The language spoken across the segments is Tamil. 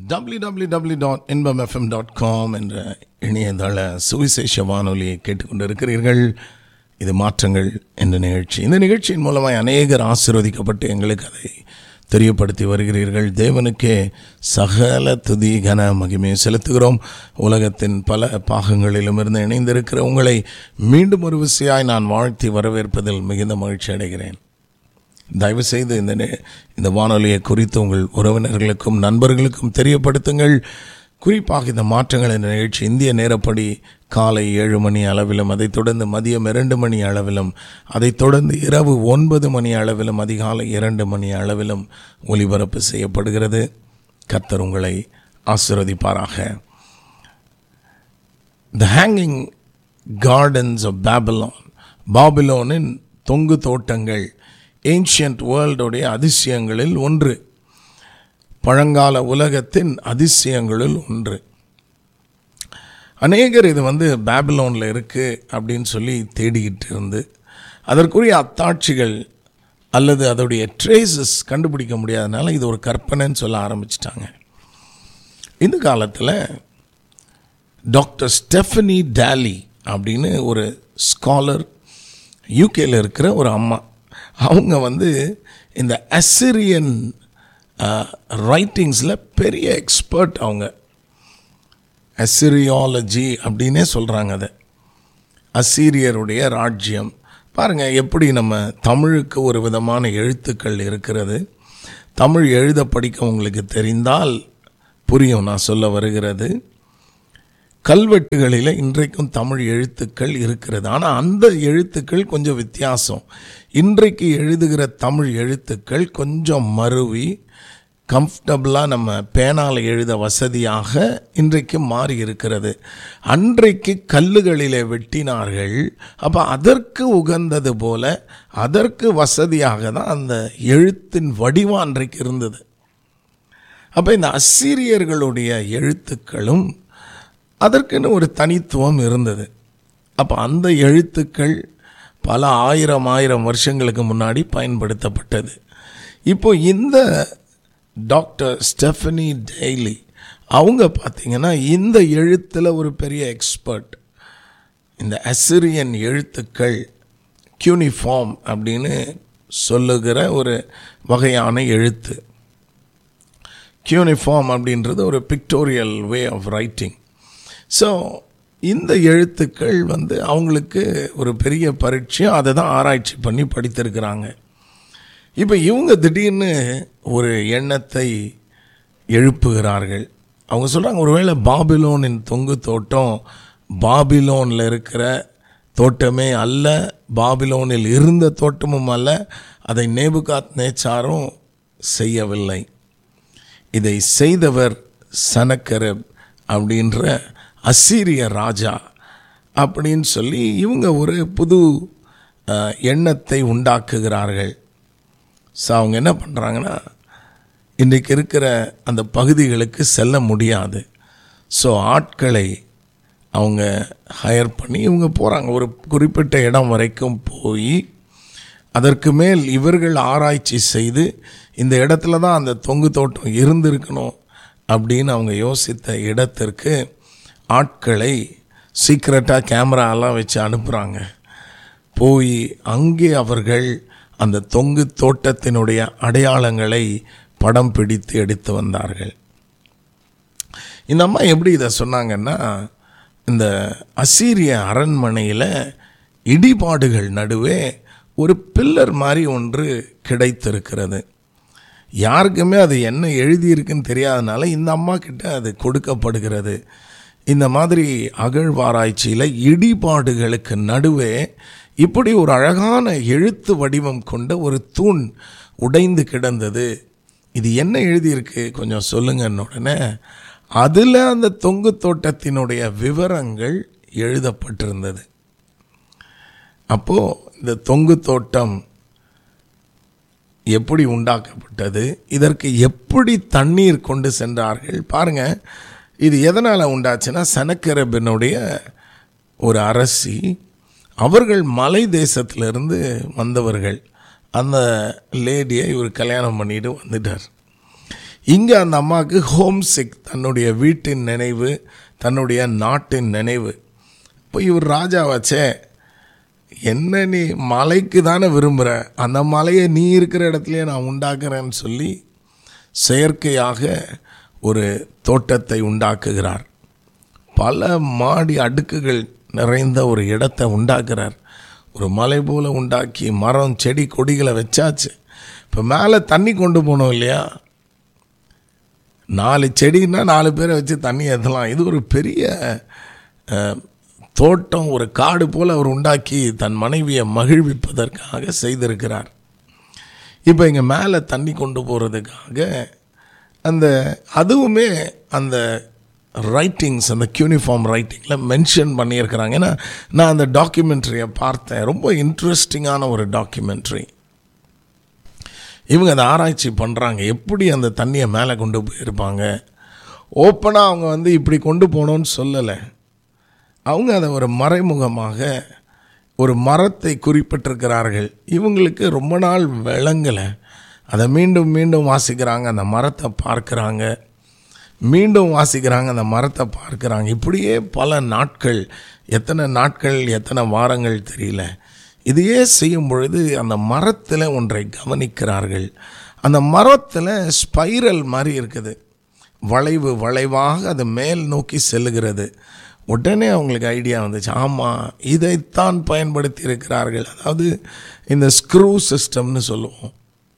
www.inbamfm.com டாட் காம் என்ற இணையதள சுவிசேஷ வானொலியை கேட்டுக்கொண்டிருக்கிறீர்கள் இது மாற்றங்கள் என்ற நிகழ்ச்சி இந்த நிகழ்ச்சியின் மூலமாய் அநேகர் ஆசீர்வதிக்கப்பட்டு எங்களுக்கு அதை தெரியப்படுத்தி வருகிறீர்கள் தேவனுக்கே சகல துதி கன மகிமையை செலுத்துகிறோம் உலகத்தின் பல பாகங்களிலும் இருந்து இணைந்திருக்கிற உங்களை மீண்டும் ஒரு விசையாய் நான் வாழ்த்தி வரவேற்பதில் மிகுந்த மகிழ்ச்சி அடைகிறேன் தயவு செய்து இந்த நே- இந்த வானொலியை குறித்து உங்கள் உறவினர்களுக்கும் நண்பர்களுக்கும் தெரியப்படுத்துங்கள் குறிப்பாக இந்த மாற்றங்கள் என்ற நிகழ்ச்சி இந்திய நேரப்படி காலை ஏழு மணி அளவிலும் அதைத் தொடர்ந்து மதியம் இரண்டு மணி அளவிலும் அதைத் தொடர்ந்து இரவு ஒன்பது மணி அளவிலும் அதிகாலை இரண்டு மணி அளவிலும் ஒலிபரப்பு செய்யப்படுகிறது கர்த்தர் உங்களை ஆசீர்வதிப்பாராக the hanging gardens of Babylon பாபிலோனின் தொங்கு தோட்டங்கள் ஏன்ஷியன்ட் வேர்ல்டுடைய அதிசயங்களில் ஒன்று பழங்கால உலகத்தின் அதிசயங்களில் ஒன்று அநேகர் இது வந்து பேபிலோனில் இருக்குது அப்படின்னு சொல்லி தேடிக்கிட்டு இருந்து அதற்குரிய அத்தாட்சிகள் அல்லது அதோடைய ட்ரேசஸ் கண்டுபிடிக்க முடியாதனால இது ஒரு கற்பனைன்னு சொல்ல ஆரம்பிச்சிட்டாங்க இந்த காலத்தில் டாக்டர் ஸ்டெஃபனி டேலி அப்படின்னு ஒரு ஸ்காலர் யூகேல இருக்கிற ஒரு அம்மா அவங்க வந்து இந்த அசிரியன் ரைட்டிங்ஸில் பெரிய எக்ஸ்பர்ட் அவங்க அசிரியாலஜி அப்படின்னே சொல்கிறாங்க அதை அசீரியருடைய ராஜ்யம் பாருங்கள் எப்படி நம்ம தமிழுக்கு ஒரு விதமான எழுத்துக்கள் இருக்கிறது தமிழ் எழுத படிக்க உங்களுக்கு தெரிந்தால் புரியும் நான் சொல்ல வருகிறது கல்வெட்டுகளில் இன்றைக்கும் தமிழ் எழுத்துக்கள் இருக்கிறது ஆனால் அந்த எழுத்துக்கள் கொஞ்சம் வித்தியாசம் இன்றைக்கு எழுதுகிற தமிழ் எழுத்துக்கள் கொஞ்சம் மருவி கம்ஃபர்டபுளாக நம்ம பேனால் எழுத வசதியாக இன்றைக்கு மாறி இருக்கிறது அன்றைக்கு கல்லுகளிலே வெட்டினார்கள் அப்போ அதற்கு உகந்தது போல அதற்கு வசதியாக தான் அந்த எழுத்தின் வடிவம் அன்றைக்கு இருந்தது அப்போ இந்த அசீரியர்களுடைய எழுத்துக்களும் அதற்குன்னு ஒரு தனித்துவம் இருந்தது அப்போ அந்த எழுத்துக்கள் பல ஆயிரம் ஆயிரம் வருஷங்களுக்கு முன்னாடி பயன்படுத்தப்பட்டது இப்போ இந்த டாக்டர் ஸ்டெஃபனி டெய்லி அவங்க பார்த்தீங்கன்னா இந்த எழுத்தில் ஒரு பெரிய எக்ஸ்பர்ட் இந்த அசிரியன் எழுத்துக்கள் கியூனிஃபார்ம் அப்படின்னு சொல்லுகிற ஒரு வகையான எழுத்து கியூனிஃபார்ம் அப்படின்றது ஒரு pictorial way of writing so இந்த எழுத்துக்கள் வந்து அவங்களுக்கு ஒரு பெரிய பரீட்சையும் அதை தான் ஆராய்ச்சி பண்ணி படித்திருக்கிறாங்க இப்போ இவங்க திடீர்னு ஒரு எண்ணத்தை எழுப்புகிறார்கள் அவங்க சொல்கிறாங்க ஒருவேளை பாபிலோனின் தொங்கு தோட்டம் பாபிலோனில் இருக்கிற தோட்டமே அல்ல பாபிலோனில் இருந்த தோட்டமும் அல்ல அதை நேபுகாத் நேச்சாரும் செய்யவில்லை இதை செய்தவர் சனக்கரப் அப்படின்ற அசீரிய ராஜா அப்படின்னு சொல்லி இவங்க ஒரு புது அஹ், எண்ணத்தை உண்டாக்குகிறார்கள் ஸோ அவங்க என்ன பண்ணுறாங்கன்னா இன்றைக்கு இருக்கிற அந்த பகுதிகளுக்கு செல்ல முடியாது ஸோ ஆட்களை அவங்க ஹையர் பண்ணி இவங்க போகிறாங்க ஒரு குறிப்பிட்ட இடம் வரைக்கும் போய் அதற்கு மேல் இவர்கள் ஆராய்ச்சி செய்து இந்த இடத்துல தான் அந்த தொங்கு தோட்டம் இருந்திருக்கணும் அப்படின்னு அவங்க யோசித்த இடத்திற்கு ஆட்களை சீக்ரெட்டாக கேமராலாம் வச்சு அனுப்புகிறாங்க போய் அங்கே அவர்கள் அந்த தொங்கு தோட்டத்தினுடைய அடையாளங்களை படம் பிடித்து எடுத்து வந்தார்கள் இந்த அம்மா எப்படி இதை சொன்னாங்கன்னா இந்த அசீரிய அரண்மனையில் இடிபாடுகள் நடுவே ஒரு பில்லர் மாதிரி ஒன்று கிடைத்திருக்கிறது யாருக்குமே அது என்ன எழுதியிருக்குன்னு தெரியாதனால இந்த அம்மா கிட்ட அது கொடுக்கப்படுகிறது இந்த மாதிரி அகழ்வாராய்ச்சியில் இடிபாடுகளுக்கு நடுவே இப்படி ஒரு அழகான எழுத்து வடிவம் கொண்ட ஒரு தூண் உடைந்து கிடந்தது இது என்ன எழுதியிருக்கு கொஞ்சம் சொல்லுங்கன்னு உடனே அதில் அந்த தொங்கு தோட்டத்தினுடைய விவரங்கள் எழுதப்பட்டிருந்தது அப்போது இந்த தொங்கு தோட்டம் எப்படி உண்டாக்கப்பட்டது இதற்கு எப்படி தண்ணீர் கொண்டு சென்றார்கள் பாருங்க இது எதனால் உண்டாச்சுன்னா சனக்கரபினுடைய ஒரு அரசி அவர்கள் மலை தேசத்திலிருந்து வந்தவர்கள் அந்த லேடியை இவர் கல்யாணம் பண்ணிட்டு வந்துட்டார் இங்கே அந்த அம்மாவுக்கு ஹோம் சிக் தன்னுடைய வீட்டின் நினைவு தன்னுடைய நாட்டின் நினைவு இப்போ இவர் ராஜா வச்சே என்ன நீ மலைக்கு தானே விரும்புகிற அந்த மலையை நீ இருக்கிற இடத்துலையே நான் உண்டாக்குறேன்னு சொல்லி செயற்கையாக ஒரு தோட்டத்தை உண்டாக்குகிறார் பல மாடி அடுக்குகள் நிறைந்த ஒரு இடத்தை உண்டாக்குறார் ஒரு மலை போல உண்டாக்கி மரம் செடி கொடிகளை வச்சாச்சு இப்போ மேலே தண்ணி கொண்டு போனோம் இல்லையா நாலு செடின்னா நாலு பேரை வச்சு தண்ணி ஏற்றலாம் இது ஒரு பெரிய அஹ், தோட்டம் ஒரு காடு போல் அவர் உண்டாக்கி தன் மனைவியை மகிழ்விப்பதற்காக செய்திருக்கிறார் இப்போ இங்கே மேலே தண்ணி கொண்டு போகிறதுக்காக அந்த அதுவுமே அந்த ரைட்டிங்ஸ் அந்த யூனிஃபார்ம் ரைட்டிங்கில் மென்ஷன் பண்ணியிருக்கிறாங்க ஏன்னா நான் அந்த டாக்குமெண்ட்ரியை பார்த்தேன் ரொம்ப இன்ட்ரெஸ்டிங்கான ஒரு டாக்குமெண்ட்ரி இவங்க அதை ஆராய்ச்சி பண்ணுறாங்க எப்படி அந்த தண்ணியை மேலே கொண்டு போயிருப்பாங்க ஓப்பனாக அவங்க வந்து இப்படி கொண்டு போகணும்னு சொல்லலை அவங்க அதை ஒரு மறைமுகமாக ஒரு மரத்தை குறிப்பிட்டிருக்கிறார்கள் இவங்களுக்கு ரொம்ப நாள் விளங்கலை அதை மீண்டும் மீண்டும் வாசிக்கிறாங்க அந்த மரத்தை பார்க்குறாங்க மீண்டும் வாசிக்கிறாங்க அந்த மரத்தை பார்க்குறாங்க இப்படியே பல நாட்கள் எத்தனை நாட்கள் எத்தனை வாரங்கள் தெரியல இதையே செய்யும் பொழுது அந்த மரத்தில் ஒன்றை கவனிக்கிறார்கள் அந்த மரத்தில் ஸ்பைரல் மாதிரி இருக்குது வளைவு வளைவாக அது மேல் நோக்கி செல்லுகிறது உடனே அவங்களுக்கு ஐடியா வந்துச்சு ஆமாம் இதைத்தான் பயன்படுத்தி இருக்கிறார்கள் அதாவது இந்த ஸ்க்ரூ சிஸ்டம்னு சொல்லுவோம்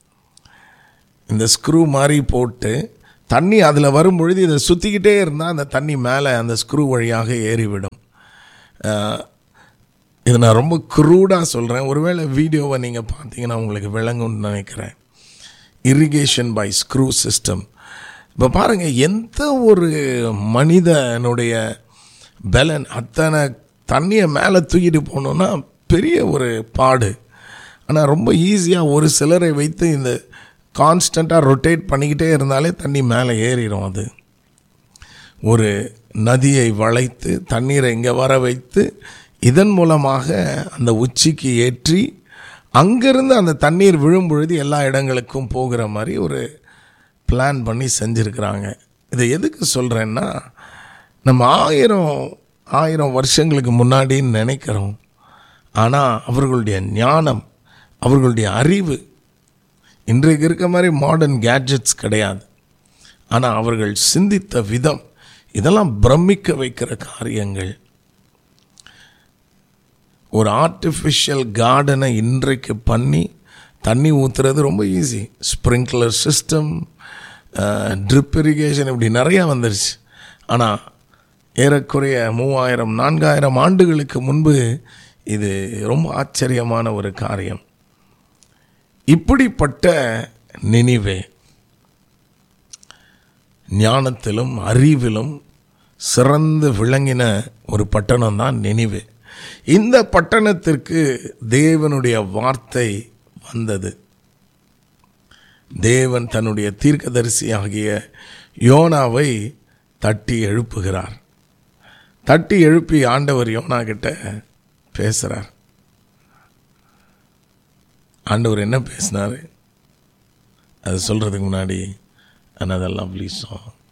இந்த ஸ்க்ரூ மாதிரி போட்டு தண்ணி அதில் வரும் பொழுது இதை சுற்றிக்கிட்டே இருந்தால் அந்த தண்ணி மேலே அந்த ஸ்க்ரூ வழியாக ஏறிவிடும் அஹ், இது நான் ரொம்ப க்ரூடாக சொல்கிறேன் ஒருவேளை வீடியோவை நீங்கள் பார்த்தீங்கன்னா உங்களுக்கு விளங்கும்னு நினைக்கிறேன் இரிகேஷன் பை ஸ்க்ரூ சிஸ்டம் இப்போ பாருங்கள் எந்த ஒரு மனிதனுடைய பலன் அத்தனை தண்ணியை மேலே தூக்கிட்டு போகணுன்னா பெரிய ஒரு பாடு ஆனால் ரொம்ப ஈஸியாக ஒரு சிலரை வைத்து இந்த கான்ஸ்டண்ட்டாக ரொட்டேட் பண்ணிக்கிட்டே இருந்தாலே தண்ணி மேலே ஏறிடும் அது ஒரு நதியை வளைத்து தண்ணீரை இங்கே வர வைத்து இதன் மூலமாக அந்த உச்சிக்கு ஏற்றி அங்கிருந்து அந்த தண்ணீர் விழும் பொழுது எல்லா இடங்களுக்கும் போகிற மாதிரி ஒரு பிளான் பண்ணி செஞ்சுருக்கிறாங்க இதை எதுக்கு சொல்கிறேன்னா நம்ம ஆயிரம் ஆயிரம் வருஷங்களுக்கு முன்னாடின்னு நினைக்கிறோம் ஆனால் அவர்களுடைய ஞானம் அவர்களுடைய அறிவு இன்றைக்கு இருக்க மாதிரி மாடர்ன் கேட்ஜெட்ஸ் கிடையாது ஆனால் அவர்கள் சிந்தித்த விதம் இதெல்லாம் பிரமிக்க வைக்கிற காரியங்கள் ஒரு ஆர்டிஃபிஷியல் கார்டனை இன்றைக்கு பண்ணி தண்ணி ஊற்றுறது ரொம்ப easy sprinkler system drip irrigation இப்படி நிறையா வந்துருச்சு ஆனால் ஏறக்குறைய மூவாயிரம் நான்காயிரம் ஆண்டுகளுக்கு முன்பு இது ரொம்ப ஆச்சரியமான ஒரு காரியம் இப்படிப்பட்ட நினைவே ஞானத்திலும் அறிவிலும் சிறந்து விளங்கின ஒரு பட்டணம் தான் நினைவு இந்த பட்டணத்திற்கு தேவனுடைய வார்த்தை வந்தது தேவன் தன்னுடைய தீர்க்கதரிசியாகிய யோனாவை தட்டி எழுப்புகிறார் தட்டி எழுப்பி ஆண்டவர் யோனா கிட்ட பேசுகிறார் ஆண்டவர் என்ன பேசினார் அது சொல்கிறதுக்கு முன்னாடி another lovely song